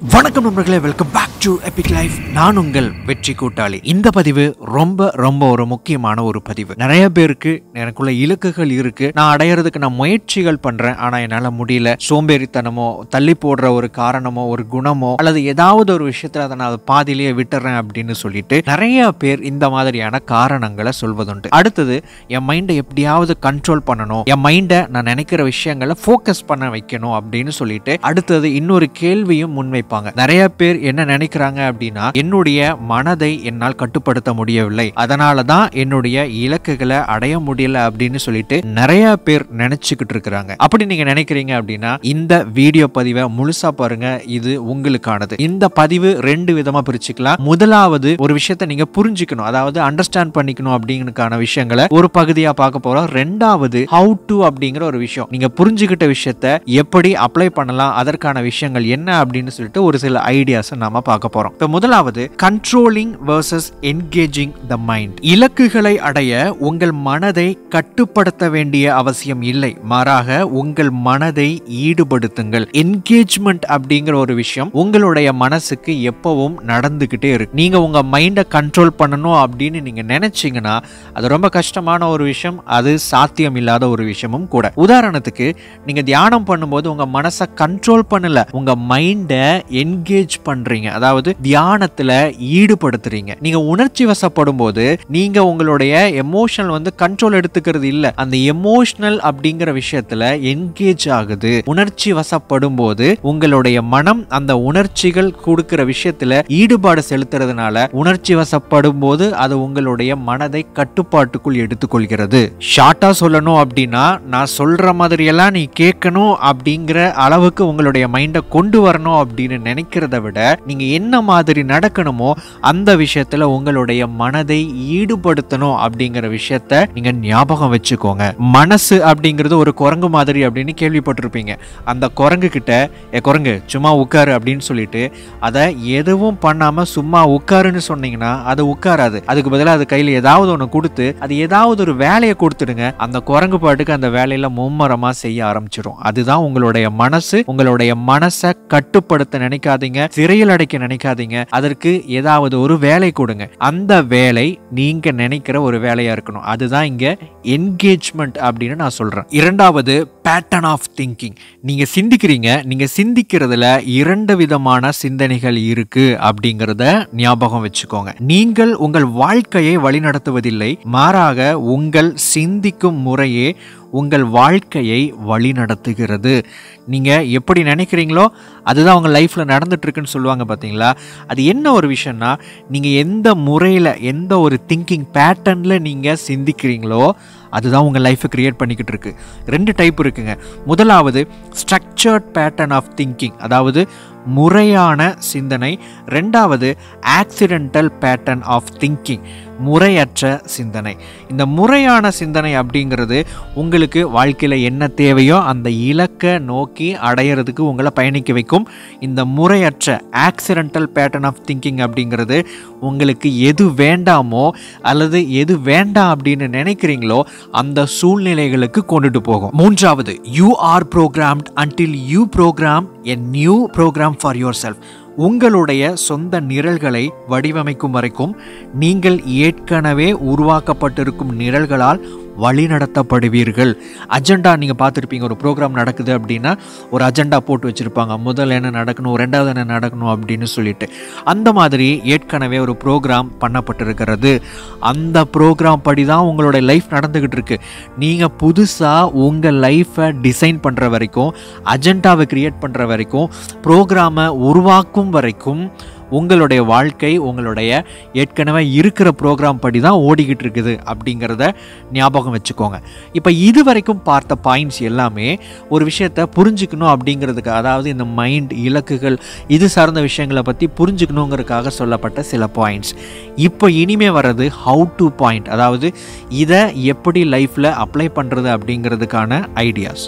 வணக்கம் நண்பர்களே welcome back to epic life நான் உங்கள் வெற்றி கூட்டாளி இந்த பதிவு ரொம்ப ரொம்ப ஒரு முக்கியமான ஒரு பதிவு நிறைய பேருக்கு எனக்குள்ள இலக்குகள் இருக்கு நான் அடையிறதுக்கு நான் முயற்சிகள் பண்றேன் ஆனா என்னால முடியல சோம்பேறித்தனமோ தள்ளி போடுற ஒரு காரணமோ ஒரு குணமோ அல்லது ஏதாவது ஒரு விஷயத்துல அதை நான் அதை பாதியிலேயே விட்டுறேன் அப்படின்னு சொல்லிட்டு நிறைய பேர் இந்த மாதிரியான காரணங்களை சொல்வதுண்டு அடுத்தது என் மைண்டை எப்படியாவது கண்ட்ரோல் பண்ணணும் என் மைண்டை நான் நினைக்கிற விஷயங்களை ஃபோக்கஸ் பண்ண வைக்கணும் அப்படின்னு சொல்லிட்டு அடுத்தது இன்னொரு கேள்வியும் முன்வைப்பாங்க நிறைய பேர் என்ன நினைக்கிறாங்க அப்படின்னா என்னுடைய மனதை என்னால் கட்டுப்படுத்த முடியவில்லை அதனால தான் என்னுடைய இலக்குகளை அடைய முடியல அப்படின்னு சொல்லிட்டு நிறைய பேர் நினைச்சுக்கிட்டு இருக்கிறாங்க அப்படி நீங்க நினைக்கிறீங்க அப்படின்னா இந்த வீடியோ பதிவை முழுசா பாருங்க இது உங்களுக்கானது இந்த பதிவு ரெண்டு விதமா பிரிச்சுக்கலாம் முதலாவது ஒரு விஷயத்தை நீங்க புரிஞ்சுக்கணும் அதாவது அண்டர்ஸ்டாண்ட் பண்ணிக்கணும் அப்படிங்கறதுக்கான விஷயங்களை ஒரு பகுதியா பார்க்க போறோம் ரெண்டாவது ஹவு டு அப்படிங்கிற ஒரு விஷயம் நீங்க புரிஞ்சுக்கிட்ட விஷயத்த எப்படி அப்ளை பண்ணலாம் அதற்கான விஷயங்கள் என்ன அப்படின்னு சொல்லிட்டு ஒரு சில ஐடியாஸ் நாம பார்க்க போறோம் இப்போ முதலாவது controlling versus engaging the mind இலக்குகளை அடைய உங்கள் மனதை கட்டுப்படுத்த வேண்டிய அவசியம் இல்லை மாறாக உங்கள் மனதை ஈடுபடுத்துங்கள் என்கேஜ்மெண்ட் அப்படிங்கிற ஒரு விஷயம் உங்களுடைய மனசுக்கு எப்பவும் நடந்துகிட்டே இருக்கு நீங்க உங்க மைண்டை கண்ட்ரோல் பண்ணணும் அப்படின்னு நீங்க நினைச்சீங்கன்னா அது ரொம்ப கஷ்டமான ஒரு விஷயம் அது சாத்தியம் இல்லாத ஒரு விஷயமும் கூட உதாரணத்துக்கு நீங்க தியானம் பண்ணும்போது உங்க மனசை கண்ட்ரோல் பண்ணல உங்க மைண்டை என்கேஜ் பண்றீங்க அதாவது தியானத்துல ஈடுபடுத்துறீங்க நீங்க உணர்ச்சி வசப்படும் போது நீங்க உங்களுடைய எமோஷனல் வந்து கண்ட்ரோல் எடுத்துக்கிறது இல்ல அந்த எமோஷனல் அப்படிங்கிற விஷயத்துல என்கேஜ் ஆகுது உணர்ச்சி வசப்படும் போது உங்களுடைய மனம் அந்த உணர்ச்சிகள் கொடுக்கிற விஷயத்துல ஈடுபாடு செலுத்துறதுனால உணர்ச்சி வசப்படும் போது அது உங்களுடைய மனதை கட்டுப்பாட்டுக்குள் எடுத்துக்கொள்கிறது ஷார்ட்டா சொல்லணும் அப்படின்னா நான் சொல்ற மாதிரி எல்லாம் நீ கேட்கணும் அப்படிங்கிற அளவுக்கு உங்களுடைய மைண்டை கொண்டு வரணும் அப்படின்னு நினைக்கிறத விட நீங்க என்ன மாதிரி நடக்கணுமோ அந்த விஷயத்துல உங்களுடைய மனதை ஈடுபடுத்தணும் அப்படிங்கிற விஷயத்த நீங்க ஞாபகம் வச்சுக்கோங்க மனசு அப்படிங்கிறது ஒரு குரங்கு மாதிரி அப்படின்னு கேள்விப்பட்டிருப்பீங்க அந்த குரங்கு கிட்ட ஏ குரங்கு சும்மா உட்காரு அப்படின்னு சொல்லிட்டு அதை எதுவும் பண்ணாம சும்மா உட்காருன்னு சொன்னீங்கன்னா அது உட்காராது அதுக்கு பதிலாக அது கையில் ஏதாவது ஒன்று கொடுத்து அது ஏதாவது ஒரு வேலையை கொடுத்துடுங்க அந்த குரங்கு பாட்டுக்கு அந்த வேலையில மும்மரமா செய்ய ஆரம்பிச்சிடும் அதுதான் உங்களுடைய மனசு உங்களுடைய மனசை கட்டுப்படுத்த நினைக்காதீங்க சிறையில் அடைக்க நினைக்காதீங்க அதற்கு ஏதாவது ஒரு வேலை கொடுங்க அந்த வேலை நீங்க நினைக்கிற ஒரு வேலையா இருக்கணும் அதுதான் இங்க என்கேஜ்மெண்ட் அப்படின்னு நான் சொல்றேன் இரண்டாவது பேட்டர்ன் ஆஃப் திங்கிங் நீங்க சிந்திக்கிறீங்க நீங்க சிந்திக்கிறதுல இரண்டு விதமான சிந்தனைகள் இருக்கு அப்படிங்கிறத ஞாபகம் வச்சுக்கோங்க நீங்கள் உங்கள் வாழ்க்கையை வழிநடத்துவதில்லை மாறாக உங்கள் சிந்திக்கும் முறையே உங்கள் வாழ்க்கையை வழி நடத்துகிறது நீங்கள் எப்படி நினைக்கிறீங்களோ அதுதான் உங்கள் லைஃப்பில் நடந்துட்டுருக்குன்னு சொல்லுவாங்க பார்த்தீங்களா அது என்ன ஒரு விஷயம்னா நீங்கள் எந்த முறையில் எந்த ஒரு திங்கிங் பேட்டர்னில் நீங்கள் சிந்திக்கிறீங்களோ அதுதான் உங்கள் லைஃப்பை க்ரியேட் பண்ணிக்கிட்டு இருக்கு ரெண்டு டைப் இருக்குங்க முதலாவது ஸ்ட்ரக்சர்ட் பேட்டர்ன் ஆஃப் திங்கிங் அதாவது முறையான சிந்தனை ரெண்டாவது ஆக்சிடென்டல் பேட்டர்ன் ஆஃப் திங்கிங் முறையற்ற சிந்தனை இந்த முறையான சிந்தனை அப்படிங்கிறது உங்களுக்கு வாழ்க்கையில் என்ன தேவையோ அந்த இலக்கை நோக்கி அடையிறதுக்கு உங்களை பயணிக்க வைக்கும் இந்த முறையற்ற ஆக்சிடென்டல் பேட்டர்ன் ஆஃப் திங்கிங் அப்படிங்கிறது உங்களுக்கு எது வேண்டாமோ அல்லது எது வேண்டாம் அப்படின்னு நினைக்கிறீங்களோ அந்த சூழ்நிலைகளுக்கு கொண்டுட்டு போகும் மூன்றாவது you are programmed until you program a new program for yourself உங்களுடைய சொந்த நிரல்களை வடிவமைக்கும் வரைக்கும் நீங்கள் ஏற்கனவே உருவாக்கப்பட்டிருக்கும் நிரல்களால் வழிநடத்தப்படுவீர்கள் அஜெண்டா நீங்கள் பார்த்துருப்பீங்க ஒரு ப்ரோக்ராம் நடக்குது அப்படின்னா ஒரு அஜெண்டா போட்டு வச்சுருப்பாங்க முதல்ல என்ன நடக்கணும் ரெண்டாவது என்ன நடக்கணும் அப்படின்னு சொல்லிட்டு அந்த மாதிரி ஏற்கனவே ஒரு ப்ரோக்ராம் பண்ணப்பட்டிருக்கிறது அந்த ப்ரோக்ராம் படி தான் உங்களோட லைஃப் நடந்துக்கிட்டு இருக்கு நீங்கள் புதுசாக உங்கள் லைஃப்பை டிசைன் பண்ணுற வரைக்கும் அஜெண்டாவை க்ரியேட் பண்ணுற வரைக்கும் ப்ரோக்ராமை உருவாக்கும் வரைக்கும் உங்களுடைய வாழ்க்கை உங்களுடைய ஏற்கனவே இருக்கிற ப்ரோக்ராம் படி தான் ஓடிக்கிட்டு இருக்குது அப்படிங்கிறத ஞாபகம் வச்சுக்கோங்க இப்போ இது வரைக்கும் பார்த்த பாயிண்ட்ஸ் எல்லாமே ஒரு விஷயத்த புரிஞ்சுக்கணும் அப்படிங்கிறதுக்கு அதாவது இந்த மைண்ட் இலக்குகள் இது சார்ந்த விஷயங்களை பற்றி புரிஞ்சுக்கணுங்கிறதுக்காக சொல்லப்பட்ட சில பாயிண்ட்ஸ் இப்போ இனிமே வர்றது ஹவு டு பாயிண்ட் அதாவது இதை எப்படி லைஃப்பில் அப்ளை பண்ணுறது அப்படிங்கிறதுக்கான ஐடியாஸ்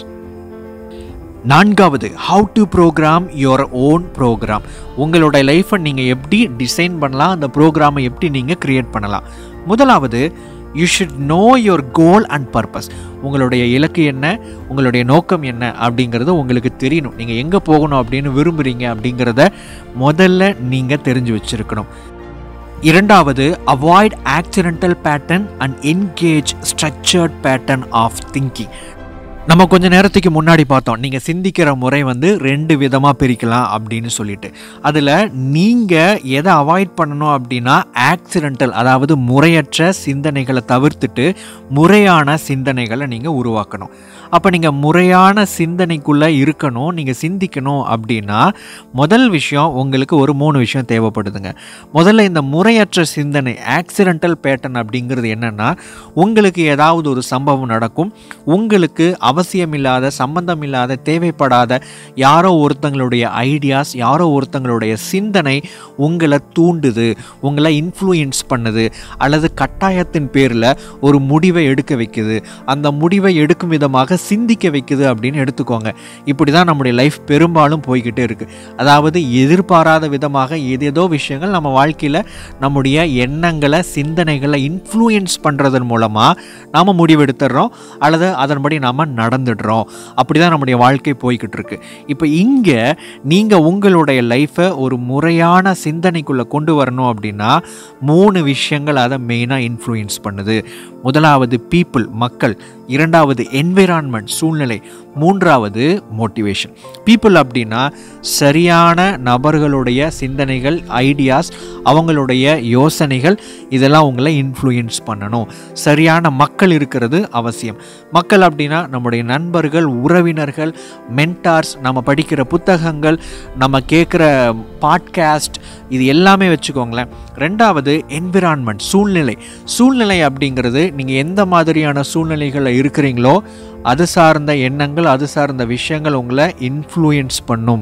நான்காவது how to program your own program உங்களோட லைஃப்பை நீங்கள் எப்படி டிசைன் பண்ணலாம் அந்த ப்ரோக்ராமை எப்படி நீங்கள் க்ரியேட் பண்ணலாம் முதலாவது you should know your goal and purpose உங்களுடைய இலக்கு என்ன உங்களுடைய நோக்கம் என்ன அப்படிங்கிறது உங்களுக்கு தெரியணும் நீங்கள் எங்கே போகணும் அப்படின்னு விரும்புகிறீங்க அப்படிங்கிறத முதல்ல நீங்கள் தெரிஞ்சு வச்சுருக்கணும் இரண்டாவது avoid accidental pattern and engage structured pattern of thinking நம்ம கொஞ்ச நேரத்துக்கு முன்னாடி பார்த்தோம் நீங்கள் சிந்திக்கிற முறை வந்து ரெண்டு விதமாக பிரிக்கலாம் அப்படின்னு சொல்லிட்டு அதில் நீங்கள் எதை அவாய்ட் பண்ணணும் அப்படின்னா ஆக்சிடென்டல் அதாவது முறையற்ற சிந்தனைகளை தவிர்த்துட்டு முறையான சிந்தனைகளை நீங்கள் உருவாக்கணும் அப்போ நீங்கள் முறையான சிந்தனைக்குள்ளே இருக்கணும் நீங்கள் சிந்திக்கணும் அப்படின்னா முதல் விஷயம் உங்களுக்கு ஒரு மூணு விஷயம் தேவைப்படுதுங்க முதல்ல இந்த முறையற்ற சிந்தனை ஆக்சிடென்டல் பேட்டர்ன் அப்படிங்கிறது என்னென்னா உங்களுக்கு ஏதாவது ஒரு சம்பவம் நடக்கும் உங்களுக்கு அவசியமில்லாத சம்பந்தமில்லாத தேவைப்படாத யாரோ ஒருத்தங்களுடைய ஐடியாஸ் யாரோ ஒருத்தங்களுடைய சிந்தனை உங்களை தூண்டுது உங்களை இன்ஃப்ளூயன்ஸ் பண்ணுது அல்லது கட்டாயத்தின் பேரில் ஒரு முடிவை எடுக்க வைக்குது அந்த முடிவை எடுக்கும் விதமாக சிந்திக்க வைக்குது அப்படின்னு எடுத்துக்கோங்க இப்படி தான் நம்முடைய லைஃப் பெரும்பாலும் போய்கிட்டே இருக்குது அதாவது எதிர்பாராத விதமாக ஏதேதோ விஷயங்கள் நம்ம வாழ்க்கையில் நம்முடைய எண்ணங்களை சிந்தனைகளை இன்ஃப்ளூயன்ஸ் பண்ணுறதன் மூலமாக நாம் முடிவெடுத்துடுறோம் அல்லது அதன்படி நாம் நடந்துடுறோம் அப்படி தான் நம்முடைய வாழ்க்கை போய்கிட்டு இருக்கு இப்போ இங்கே நீங்கள் உங்களுடைய லைஃப்பை ஒரு முறையான சிந்தனைக்குள்ளே கொண்டு வரணும் அப்படின்னா மூணு விஷயங்கள் அதை மெயினாக இன்ஃப்ளூயன்ஸ் பண்ணுது முதலாவது பீப்புள் மக்கள் இரண்டாவது என்விரான்மெண்ட் சூழ்நிலை மூன்றாவது மோட்டிவேஷன் பீப்புள் அப்படின்னா சரியான நபர்களுடைய சிந்தனைகள் ஐடியாஸ் அவங்களுடைய யோசனைகள் இதெல்லாம் உங்களை இன்ஃப்ளூயன்ஸ் பண்ணணும் சரியான மக்கள் இருக்கிறது அவசியம் மக்கள் அப்படின்னா நம்முடைய நண்பர்கள் உறவினர்கள் மென்டார்ஸ் நம்ம படிக்கிற புத்தகங்கள் நம்ம கேட்குற பாட்காஸ்ட் இது எல்லாமே வச்சுக்கோங்களேன் ரெண்டாவது என்விரான்மெண்ட் சூழ்நிலை சூழ்நிலை அப்படிங்கிறது நீங்கள் எந்த மாதிரியான சூழ்நிலைகளில் இருக்கிறீங்களோ அது சார்ந்த எண்ணங்கள் அது சார்ந்த விஷயங்கள் உங்களை இன்ஃப்ளூயன்ஸ் பண்ணும்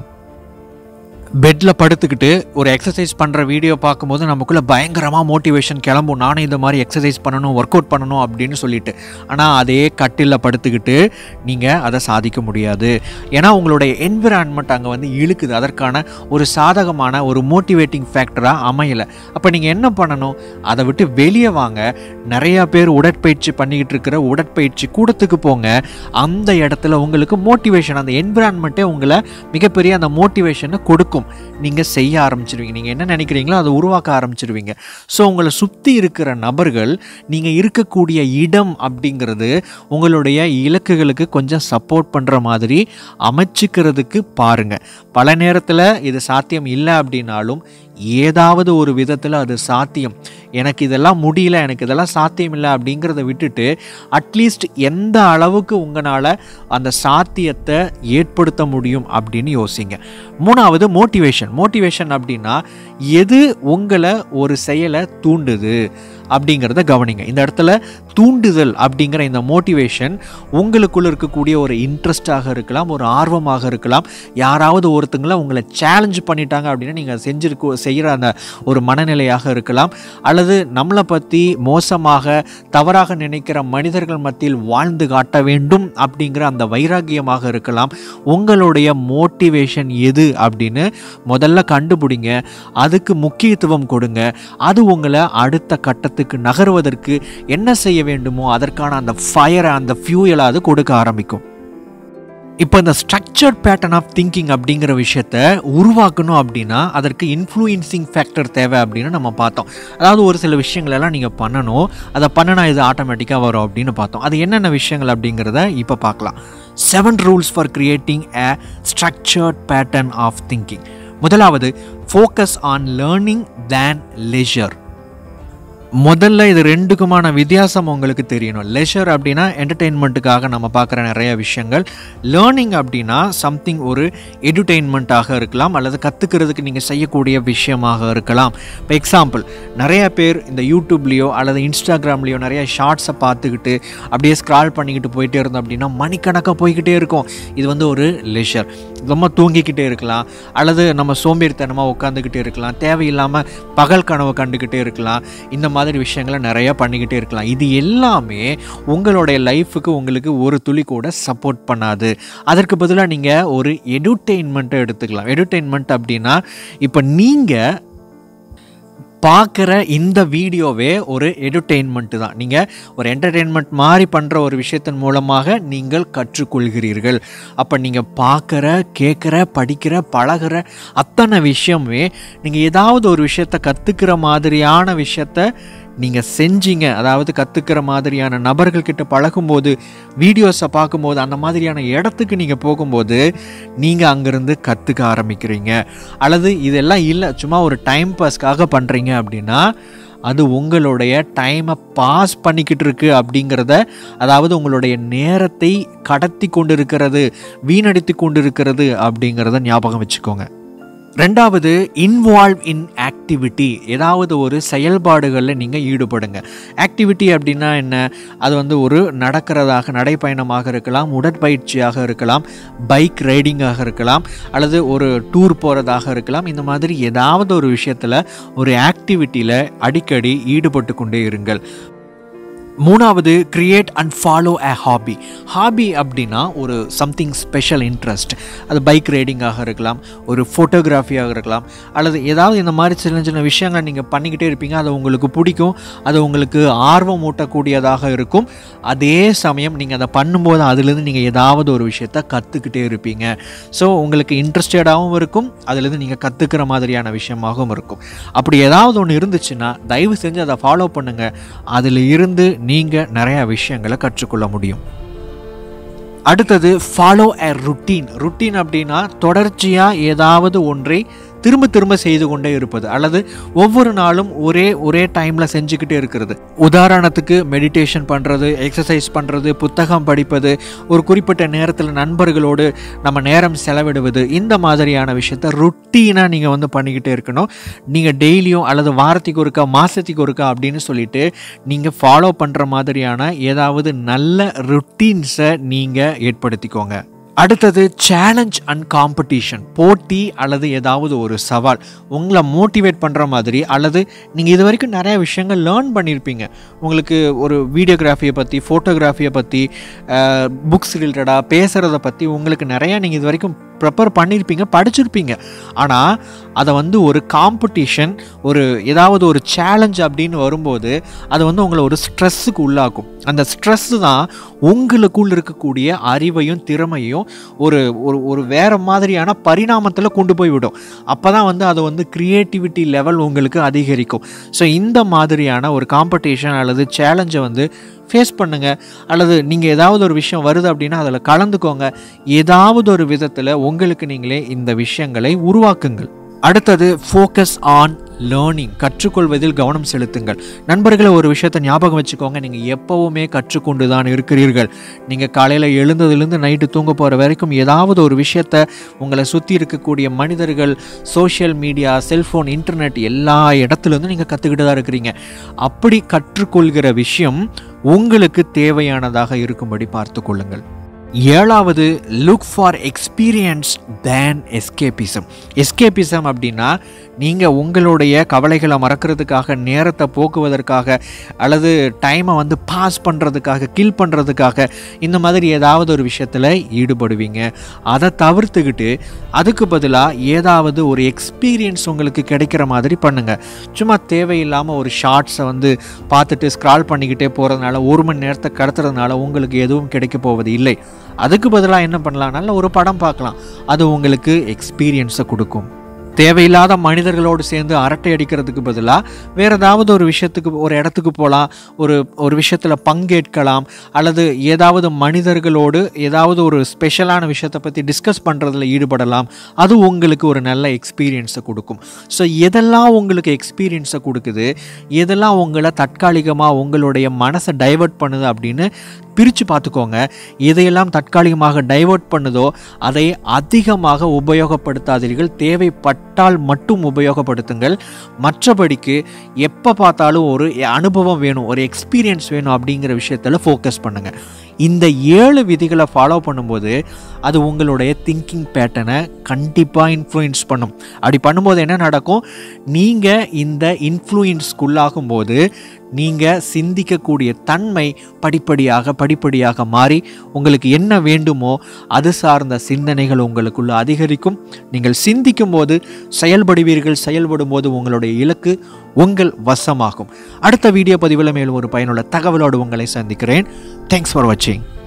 பெட்டில் படுத்துக்கிட்டு ஒரு எக்ஸசைஸ் பண்ணுற வீடியோ பார்க்கும்போது நமக்குள்ளே பயங்கரமாக மோட்டிவேஷன் கிளம்பும் நானும் இந்த மாதிரி எக்ஸசைஸ் பண்ணணும் ஒர்க் அவுட் பண்ணணும் அப்படின்னு சொல்லிட்டு ஆனால் அதே கட்டிலில் படுத்துக்கிட்டு நீங்கள் அதை சாதிக்க முடியாது ஏன்னா உங்களுடைய என்விரான்மெண்ட் அங்கே வந்து இழுக்குது அதற்கான ஒரு சாதகமான ஒரு மோட்டிவேட்டிங் ஃபேக்டராக அமையலை அப்போ நீங்கள் என்ன பண்ணணும் அதை விட்டு வெளியே வாங்க நிறையா பேர் உடற்பயிற்சி பண்ணிக்கிட்டு இருக்கிற உடற்பயிற்சி கூடத்துக்கு போங்க அந்த இடத்துல உங்களுக்கு மோட்டிவேஷன் அந்த என்விரான்மெண்ட்டே உங்களை மிகப்பெரிய அந்த மோட்டிவேஷனை கொடுக்கும் நீங்கள் செய்ய ஆரம்பிச்சிருவீங்க நீங்கள் என்ன நினைக்கிறீங்களோ அதை உருவாக்க ஆரம்பிச்சிருவீங்க ஸோ உங்களை சுற்றி இருக்கிற நபர்கள் நீங்கள் இருக்கக்கூடிய இடம் அப்படிங்கிறது உங்களுடைய இலக்குகளுக்கு கொஞ்சம் சப்போர்ட் பண்ணுற மாதிரி அமைச்சிக்கிறதுக்கு பாருங்கள் பல நேரத்தில் இது சாத்தியம் இல்லை அப்படின்னாலும் ஏதாவது ஒரு விதத்தில் அது சாத்தியம் எனக்கு இதெல்லாம் முடியல எனக்கு இதெல்லாம் சாத்தியம் இல்லை அப்படிங்கிறத விட்டுட்டு அட்லீஸ்ட் எந்த அளவுக்கு உங்களால் அந்த சாத்தியத்தை ஏற்படுத்த முடியும் அப்படின்னு யோசிங்க மூணாவது மோட்டிவேஷன் மோட்டிவேஷன் அப்படின்னா எது உங்களை ஒரு செயலை தூண்டுது அப்படிங்கிறத கவனிங்க இந்த இடத்துல தூண்டுதல் அப்படிங்கிற இந்த மோட்டிவேஷன் உங்களுக்குள்ள இருக்கக்கூடிய ஒரு இன்ட்ரெஸ்டாக இருக்கலாம் ஒரு ஆர்வமாக இருக்கலாம் யாராவது ஒருத்தங்களை உங்களை சேலஞ்ச் பண்ணிட்டாங்க அப்படின்னா நீங்கள் செஞ்சிருக்க செய்கிற அந்த ஒரு மனநிலையாக இருக்கலாம் அல்லது நம்மளை பற்றி மோசமாக தவறாக நினைக்கிற மனிதர்கள் மத்தியில் வாழ்ந்து காட்ட வேண்டும் அப்படிங்கிற அந்த வைராக்கியமாக இருக்கலாம் உங்களுடைய மோட்டிவேஷன் எது அப்படின்னு முதல்ல கண்டுபிடிங்க அதுக்கு முக்கியத்துவம் கொடுங்க அது உங்களை அடுத்த கட்டத்துக்கு நகர்வதற்கு என்ன செய்ய வேண்டுமோ அதற்கான அந்த ஃபயரை அந்த ஃபியூயலை அது கொடுக்க ஆரம்பிக்கும் இப்போ இந்த ஸ்ட்ரக்சர்ட் பேட்டர்ன் ஆஃப் திங்கிங் அப்படிங்கிற விஷயத்த உருவாக்கணும் அப்படின்னா அதற்கு இன்ஃப்ளூயன்சிங் ஃபேக்டர் தேவை அப்படின்னு நம்ம பார்த்தோம் அதாவது ஒரு சில விஷயங்களெல்லாம் நீங்கள் பண்ணணும் அதை பண்ணினா இது ஆட்டோமேட்டிக்காக வரும் அப்படின்னு பார்த்தோம் அது என்னென்ன விஷயங்கள் அப்படிங்கிறத இப்போ பார்க்கலாம் seven rules for creating a structured pattern of thinking முதலாவது focus on learning than leisure முதல்ல இது ரெண்டுக்குமான வித்தியாசம் உங்களுக்கு தெரியணும் லெஷர் அப்படின்னா என்டர்டெயின்மெண்ட்டுக்காக நம்ம பார்க்குற நிறைய விஷயங்கள் லேர்னிங் அப்படின்னா சம்திங் ஒரு என்டர்டெயின்மெண்ட்டாக இருக்கலாம் அல்லது கற்றுக்கிறதுக்கு நீங்கள் செய்யக்கூடிய விஷயமாக இருக்கலாம் இப்போ எக்ஸாம்பிள் நிறைய பேர் இந்த யூடியூப்லேயோ அல்லது இன்ஸ்டாகிராம்லேயோ நிறைய ஷார்ட்ஸை பார்த்துக்கிட்டு அப்படியே ஸ்க்ரால் பண்ணிக்கிட்டு போயிட்டே இருந்தோம் அப்படின்னா மணிக்கணக்காக போய்கிட்டே இருக்கும் இது வந்து ஒரு லெஷர் ரொம்ப தூங்கிக்கிட்டே இருக்கலாம் அல்லது நம்ம சோம்பேறித்தனமாக உட்காந்துக்கிட்டே இருக்கலாம் தேவையில்லாமல் பகல் கனவு கண்டுக்கிட்டே இருக்கலாம் இந்த மாதிரி விஷயங்களை நிறைய பண்ணிக்கிட்டே இருக்கலாம் இது எல்லாமே உங்களுடைய லைஃபுக்கு உங்களுக்கு ஒரு துளி கூட சப்போர்ட் பண்ணாது அதற்கு பதிலாக நீங்கள் ஒரு என்டர்டெயின்மெண்ட்டை எடுத்துக்கலாம் என்டர்டெயின்மெண்ட் அப்படின்னா இப்போ நீங்கள் பார்க்குற இந்த வீடியோவே ஒரு என்டர்டெயின்மெண்ட் தான் நீங்கள் ஒரு என்டர்டெயின்மெண்ட் மாதிரி பண்ணுற ஒரு விஷயத்தின் மூலமாக நீங்கள் கற்றுக்கொள்கிறீர்கள் அப்போ நீங்கள் பார்க்குற கேட்குற படிக்கிற பழகுற அத்தனை விஷயமே நீங்கள் ஏதாவது ஒரு விஷயத்தை கற்றுக்கிற மாதிரியான விஷயத்த நீங்கள் செஞ்சீங்க அதாவது கற்றுக்கிற மாதிரியான நபர்கள்கிட்ட பழகும்போது வீடியோஸை பார்க்கும்போது அந்த மாதிரியான இடத்துக்கு நீங்கள் போகும்போது நீங்கள் அங்கேருந்து கற்றுக்க ஆரம்பிக்கிறீங்க அல்லது இதெல்லாம் இல்லை சும்மா ஒரு டைம் பாஸ்க்காக பண்ணுறீங்க அப்படின்னா அது உங்களுடைய டைமை பாஸ் பண்ணிக்கிட்டு இருக்கு அப்படிங்கிறத அதாவது உங்களுடைய நேரத்தை கடத்தி கொண்டு இருக்கிறது வீணடித்து கொண்டு இருக்கிறது அப்படிங்கிறத ஞாபகம் வச்சுக்கோங்க ரெண்டாவது இன்வால்வ் இன் ஆக்டிவிட்டி ஏதாவது ஒரு செயல்பாடுகளில் நீங்கள் ஈடுபடுங்க ஆக்டிவிட்டி அப்படின்னா என்ன அது வந்து ஒரு நடக்கிறதாக நடைப்பயணமாக இருக்கலாம் உடற்பயிற்சியாக இருக்கலாம் பைக் ரைடிங்காக இருக்கலாம் அல்லது ஒரு டூர் போகிறதாக இருக்கலாம் இந்த மாதிரி ஏதாவது ஒரு விஷயத்தில் ஒரு ஆக்டிவிட்டியில் அடிக்கடி ஈடுபட்டு கொண்டே இருங்கள் மூணாவது create and follow a hobby hobby அப்படின்னா ஒரு சம்திங் ஸ்பெஷல் இன்ட்ரெஸ்ட் அது பைக் ரைடிங்காக இருக்கலாம் ஒரு ஃபோட்டோகிராஃபியாக இருக்கலாம் அல்லது ஏதாவது இந்த மாதிரி சின்ன சின்ன விஷயங்கள் நீங்கள் பண்ணிக்கிட்டே இருப்பீங்க அது உங்களுக்கு பிடிக்கும் அது உங்களுக்கு ஆர்வம் ஊட்டக்கூடியதாக இருக்கும் அதே சமயம் நீங்கள் அதை பண்ணும்போது அதுலேருந்து நீங்கள் ஏதாவது ஒரு விஷயத்த கற்றுக்கிட்டே இருப்பீங்க ஸோ உங்களுக்கு இன்ட்ரெஸ்டடாகவும் இருக்கும் அதுலேருந்து நீங்கள் கற்றுக்கிற மாதிரியான விஷயமாகவும் இருக்கும் அப்படி ஏதாவது ஒன்று இருந்துச்சுன்னா தயவு செஞ்சு அதை ஃபாலோ பண்ணுங்கள் அதில் இருந்து நீங்கள் நிறையா விஷயங்களை கற்றுக்கொள்ள முடியும் அடுத்தது ஃபாலோ அ ருட்டீன் ருட்டீன் அப்படின்னா தொடர்ச்சியாக ஏதாவது ஒன்றை திரும்ப திரும்ப செய்து கொண்டே இருப்பது அல்லது ஒவ்வொரு நாளும் ஒரே ஒரே டைமில் செஞ்சுக்கிட்டே இருக்கிறது உதாரணத்துக்கு மெடிடேஷன் பண்ணுறது எக்ஸசைஸ் பண்ணுறது புத்தகம் படிப்பது ஒரு குறிப்பிட்ட நேரத்தில் நண்பர்களோடு நம்ம நேரம் செலவிடுவது இந்த மாதிரியான விஷயத்த ருட்டீனாக நீங்கள் வந்து பண்ணிக்கிட்டே இருக்கணும் நீங்கள் டெய்லியும் அல்லது வாரத்துக்கு ஒருக்கா மாதத்துக்கு ஒருக்கா அப்படின்னு சொல்லிட்டு நீங்கள் ஃபாலோ பண்ணுற மாதிரியான ஏதாவது நல்ல ருட்டீன்ஸை நீங்கள் ஏற்படுத்திக்கோங்க அடுத்தது சேலஞ்ச் அண்ட் காம்படிஷன் போட்டி அல்லது ஏதாவது ஒரு சவால் உங்களை மோட்டிவேட் பண்ணுற மாதிரி அல்லது நீங்கள் இது வரைக்கும் நிறைய விஷயங்கள் லேர்ன் பண்ணியிருப்பீங்க உங்களுக்கு ஒரு வீடியோகிராஃபியை பற்றி ஃபோட்டோகிராஃபியை பற்றி புக்ஸ் ரிலேட்டடாக பேசுகிறத பற்றி உங்களுக்கு நிறையா நீங்கள் இது வரைக்கும் ப்ரிப்பேர் பண்ணியிருப்பீங்க படிச்சிருப்பீங்க ஆனால் அதை வந்து ஒரு காம்படிஷன் ஒரு ஏதாவது ஒரு சேலஞ்ச் அப்படின்னு வரும்போது அது வந்து உங்களை ஒரு ஸ்ட்ரெஸ்ஸுக்கு உள்ளாக்கும் அந்த ஸ்ட்ரெஸ்ஸு தான் உங்களுக்குள் இருக்கக்கூடிய அறிவையும் திறமையும் ஒரு ஒரு ஒரு வேறு மாதிரியான பரிணாமத்தில் கொண்டு போய் விடும் அப்போ தான் வந்து அது வந்து க்ரியேட்டிவிட்டி லெவல் உங்களுக்கு அதிகரிக்கும் ஸோ இந்த மாதிரியான ஒரு காம்படிஷன் அல்லது சேலஞ்சை வந்து ஃபேஸ் பண்ணுங்கள் அல்லது நீங்கள் ஏதாவது ஒரு விஷயம் வருது அப்படின்னா அதில் கலந்துக்கோங்க ஏதாவது ஒரு விதத்தில் உங்களுக்கு நீங்களே இந்த விஷயங்களை உருவாக்குங்கள் அடுத்தது ஃபோக்கஸ் ஆன் லேர்னிங் கற்றுக்கொள்வதில் கவனம் செலுத்துங்கள் நண்பர்களை ஒரு விஷயத்தை ஞாபகம் வச்சுக்கோங்க நீங்கள் எப்போவுமே கற்றுக்கொண்டு தான் இருக்கிறீர்கள் நீங்கள் காலையில் எழுந்ததுலேருந்து நைட்டு தூங்க போகிற வரைக்கும் ஏதாவது ஒரு விஷயத்தை உங்களை சுற்றி இருக்கக்கூடிய மனிதர்கள் சோஷியல் மீடியா செல்ஃபோன் இன்டர்நெட் எல்லா இடத்துலேருந்து நீங்கள் கற்றுக்கிட்டு தான் இருக்கிறீங்க அப்படி கற்றுக்கொள்கிற விஷயம் உங்களுக்கு தேவையானதாக இருக்கும்படி பார்த்து கொள்ளுங்கள் ஏழாவது look for experience than escapism escapism அப்படின்னா நீங்கள் உங்களுடைய கவலைகளை மறக்கிறதுக்காக நேரத்தை போக்குவதற்காக அல்லது டைமை வந்து பாஸ் பண்ணுறதுக்காக கில் பண்ணுறதுக்காக இந்த மாதிரி ஏதாவது ஒரு விஷயத்தில் ஈடுபடுவீங்க அதை தவிர்த்துக்கிட்டு அதுக்கு பதிலாக ஏதாவது ஒரு எக்ஸ்பீரியன்ஸ் உங்களுக்கு கிடைக்கிற மாதிரி பண்ணுங்கள் சும்மா தேவையில்லாமல் ஒரு ஷார்ட்ஸை வந்து பார்த்துட்டு ஸ்க்ரால் பண்ணிக்கிட்டே போகிறதுனால ஒரு மணி நேரத்தை கடத்துறதுனால உங்களுக்கு எதுவும் கிடைக்க போவது இல்லை அதுக்கு பதிலாக என்ன பண்ணலாம் நல்ல ஒரு படம் பார்க்கலாம் அது உங்களுக்கு எக்ஸ்பீரியன்ஸை கொடுக்கும் தேவையில்லாத மனிதர்களோடு சேர்ந்து அரட்டை அடிக்கிறதுக்கு பதிலாக வேறு ஏதாவது ஒரு விஷயத்துக்கு ஒரு இடத்துக்கு போகலாம் ஒரு ஒரு விஷயத்தில் பங்கேற்கலாம் அல்லது ஏதாவது மனிதர்களோடு ஏதாவது ஒரு ஸ்பெஷலான விஷயத்தை பற்றி டிஸ்கஸ் பண்ணுறதுல ஈடுபடலாம் அது உங்களுக்கு ஒரு நல்ல எக்ஸ்பீரியன்ஸை கொடுக்கும் ஸோ எதெல்லாம் உங்களுக்கு எக்ஸ்பீரியன்ஸை கொடுக்குது எதெல்லாம் உங்களை தற்காலிகமாக உங்களுடைய மனசை டைவர்ட் பண்ணுது அப்படின்னு பிரித்து பார்த்துக்கோங்க எதையெல்லாம் தற்காலிகமாக டைவர்ட் பண்ணுதோ அதை அதிகமாக உபயோகப்படுத்தாதீர்கள் தேவைப்பட்டால் மட்டும் உபயோகப்படுத்துங்கள் மற்றபடிக்கு எப்போ பார்த்தாலும் ஒரு அனுபவம் வேணும் ஒரு எக்ஸ்பீரியன்ஸ் வேணும் அப்படிங்கிற விஷயத்தில் ஃபோக்கஸ் பண்ணுங்கள் இந்த ஏழு விதிகளை ஃபாலோ பண்ணும்போது அது உங்களுடைய திங்கிங் பேட்டர்னை கண்டிப்பாக இன்ஃப்ளூயன்ஸ் பண்ணும் அப்படி பண்ணும்போது என்ன நடக்கும் நீங்கள் இந்த இன்ஃப்ளூயன்ஸ்க்குள்ளாகும் போது நீங்கள் சிந்திக்கக்கூடிய தன்மை படிப்படியாக படிப்படியாக மாறி உங்களுக்கு என்ன வேண்டுமோ அது சார்ந்த சிந்தனைகள் உங்களுக்குள்ள அதிகரிக்கும் நீங்கள் சிந்திக்கும் போது செயல்படுவீர்கள் செயல்படும் போது உங்களுடைய இலக்கு உங்கள் வசமாகும் அடுத்த வீடியோ பதிவில் மேலும் ஒரு பயனுள்ள தகவலோடு உங்களை சந்திக்கிறேன் தேங்க்ஸ் ஃபார் வாட்சிங்